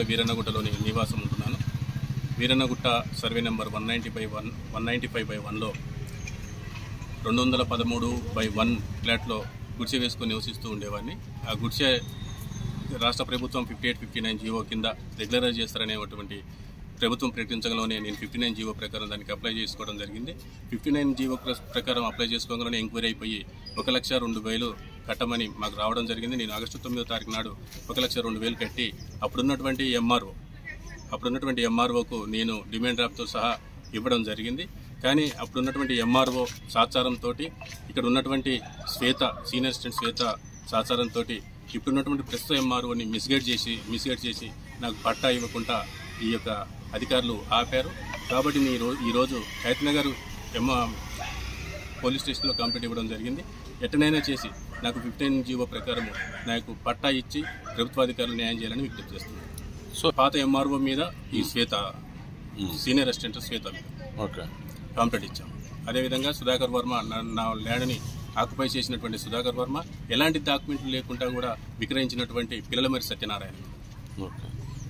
జిల్లా వీరన్నగుట్టలోని నివాసం ఉంటున్నాను Veerannagutta survey number one ninety by one one ninety five by వన్లో రెండు వందల పదమూడు బై వన్ ఫ్లాట్లో గుడిసె వేసుకొని నివసిస్తూ ఉండేవాడిని ఆ గుడిసె రాష్ట్ర ప్రభుత్వం fifty eight fifty nine GO కింద రెగ్యులరైజ్ చేస్తారనేటువంటి ప్రభుత్వం ప్రకటించగలనే నేను ఫిఫ్టీ నైన్ జీవో ప్రకారం దానికి అప్లై చేసుకోవడం జరిగింది ఫిఫ్టీ నైన్ జీవో ప్ర- ప్రకారం అప్లై చేసుకోగానే ఎంక్వైరీ అయిపోయి ఒక లక్ష రెండు వేలు కట్టమని మాకు రావడం జరిగింది నేను ఆగస్టు తొమ్మిదో తారీఖు నాడు ఒక లక్ష రెండు వేలు కట్టి అప్పుడున్నటువంటి ఎంఆర్ఓ అప్పుడున్నటువంటి ఎంఆర్ఓకు నేను డిమాండ్ డ్రాఫ్ట్తో సహా ఇవ్వడం జరిగింది కానీ అప్పుడున్నటువంటి ఎంఆర్ఓ సహచారంతో ఇక్కడ ఉన్నటువంటి శ్వేత సీనియర్ అసిస్టెంట్ శ్వేత సహచారంతో ఇప్పుడున్నటువంటి ప్రస్తుత ఎంఆర్ఓని మిస్గైడ్ చేసి మిస్గైడ్ చేసి నాకు పట్టా ఇవ్వకుండా ఈ యొక్క అధికారులు ఆపారు కాబట్టి నేను ఈరోజు ఈరోజు హైతనగర్ ఎమ్మ పోలీస్ స్టేషన్లో కంప్లైంట్ ఇవ్వడం జరిగింది ఎట్టనైనా చేసి నాకు ఫిఫ్టీన్ జీవో ప్రకారం నాకు పట్టా ఇచ్చి ప్రభుత్వాధికారులు న్యాయం చేయాలని విజ్ఞప్తి చేస్తున్నాను సో పాత ఎంఆర్ఓ మీద ఈ శ్వేత సీనియర్ అసిస్టెంట్ శ్వేత మీద ఓకే కంప్లైంట్ ఇచ్చాం అదేవిధంగా సుధాకర్ వర్మ నా- నా ల్యాండ్ని ఆక్యుపై చేసినటువంటి సుధాకర్ వర్మ ఎలాంటి డాక్యుమెంట్లు లేకుండా కూడా విక్రయించినటువంటి పిల్లలమరి సత్యనారాయణ ఓకే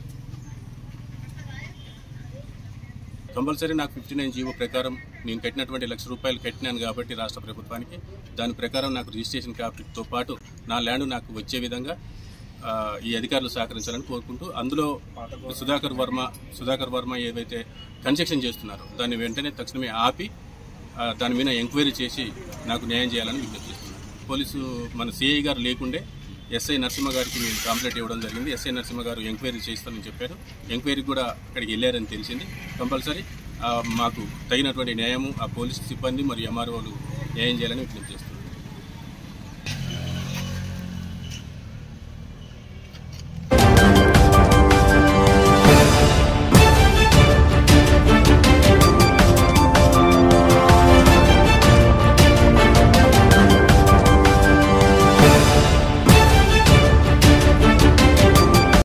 కంపల్సరీ నాకు ఫిఫ్టీ నైన్ జీవో ప్రకారం నేను కట్టినటువంటి లక్ష రూపాయలు కట్టినాను కాబట్టి రాష్ట్ర ప్రభుత్వానికి దాని ప్రకారం నాకు రిజిస్ట్రేషన్ కాపీతో పాటు నా ల్యాండ్ నాకు వచ్చే విధంగా ఆ, ఈ అధికారులు సహకరించాలని కోరుకుంటూ అందులో సుధాకర్ వర్మ సుధాకర్ వర్మ ఏవైతే కన్స్ట్రక్షన్ చేస్తున్నారో దాన్ని వెంటనే తక్షణమే ఆపి ఆ, దాని మీద ఎంక్వైరీ చేసి నాకు న్యాయం చేయాలని విజ్ఞప్తి చేస్తున్నాను పోలీసు మన సిఐ గారు లేకుండే ఎస్ఐ నరసింహ గారికి నేను కంప్లైంట్ ఇవ్వడం జరిగింది ఎస్ఐ నరసింహ గారు ఎంక్వైరీ చేస్తానని చెప్పారు ఎంక్వైరీ కూడా అక్కడికి వెళ్ళారని తెలిసింది కంపల్సరీ ఆ, మాకు తగినటువంటి న్యాయము ఆ పోలీస్ సిబ్బంది మరియు ఎంఆర్ఓలు న్యాయం చేయాలని విజ్ఞప్తి చేస్తున్నాను